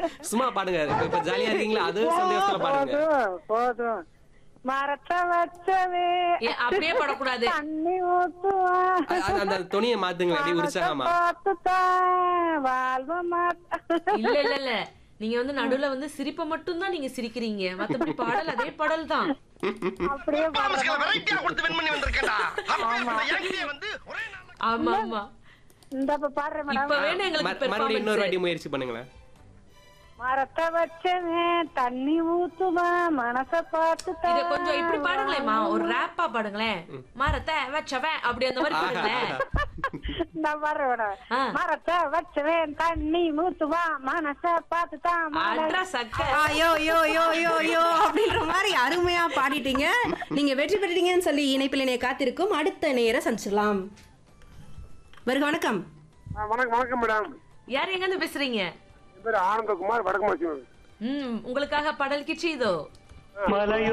சும்மா பாடுங்க இப்ப இப்ப ஜாலியா இருக்கீங்களா அது சந்தோஷத்துல பாடுங்க போதும் போதும் மரத்தை வச்சவே ஏ, அப்படியே பாடக்கூடாது தண்ணி ஊத்துவான் அ- அது- அந்த துணியை மாத்துங்களேன் அப்படியே உற்சாகமா பார்த்துதான் வாழ்வ மாட்டேன் இல்ல இல்ல இல்ல நீங்க வந்து நடுவுல வந்து சிரிப்பை மட்டும் தான் நீங்க சிரிக்கிறீங்க மத்தபடி பாடல் அதே பாடல் தான் அப்படியே பாடுறேன். வெரைட்டியா கொடுத்து வின் பண்ணி வந்திருக்கேன்டா அப்ப இந்த என்கிட்டயே வந்து ஒரே நாள்ல ஆமா ஆமா இந்த இப்ப பாடுறேன் மேடம் இப்ப வேணும் எங்களுக்கு மறு- மறுபடியும் இன்னொரு பெர்ஃபார்மன்ஸ் வாட்டி முயற்சி பண்ணுங்களேன் மரத்தை வச்சவன் தண்ணி ஊத்துவான் மனச பார்த்துதான் இத கொஞ்சம் இப்படி பாடுங்களேம்மா ஒரு ரேப்பா பாடுங்களேன் மரத்தை வச்சவன் அப்படி அந்த மாதிரி பாடுங்களேன் நான் பாடுறேன் மேடம் ஆ. மரத்தை வச்சவன் தண்ணி ஊத்துவான் மனச பார்த்துதான் அட்ரா சக்க ஐயோ யோ யோ யோ யோ அப்படின்ற மாதிரி அருமையா பாடிட்டீங்க நீங்க வெற்றி பெற்றீங்கன்னு சொல்லி இணைப்பில் இணைய காத்திருக்கும் அடுத்த நேர சந்திச்சிடலாம் வருக வணக்கம் வணக்கம் வணக்கம் மேடம் யார் எங்க இருந்து பேசுறீங்க என் பேர் ஆனந்தகுமார் வடக்கு மாசி ம் உங்களுக்காக பாடல் கிச்சி இதோ மலையோ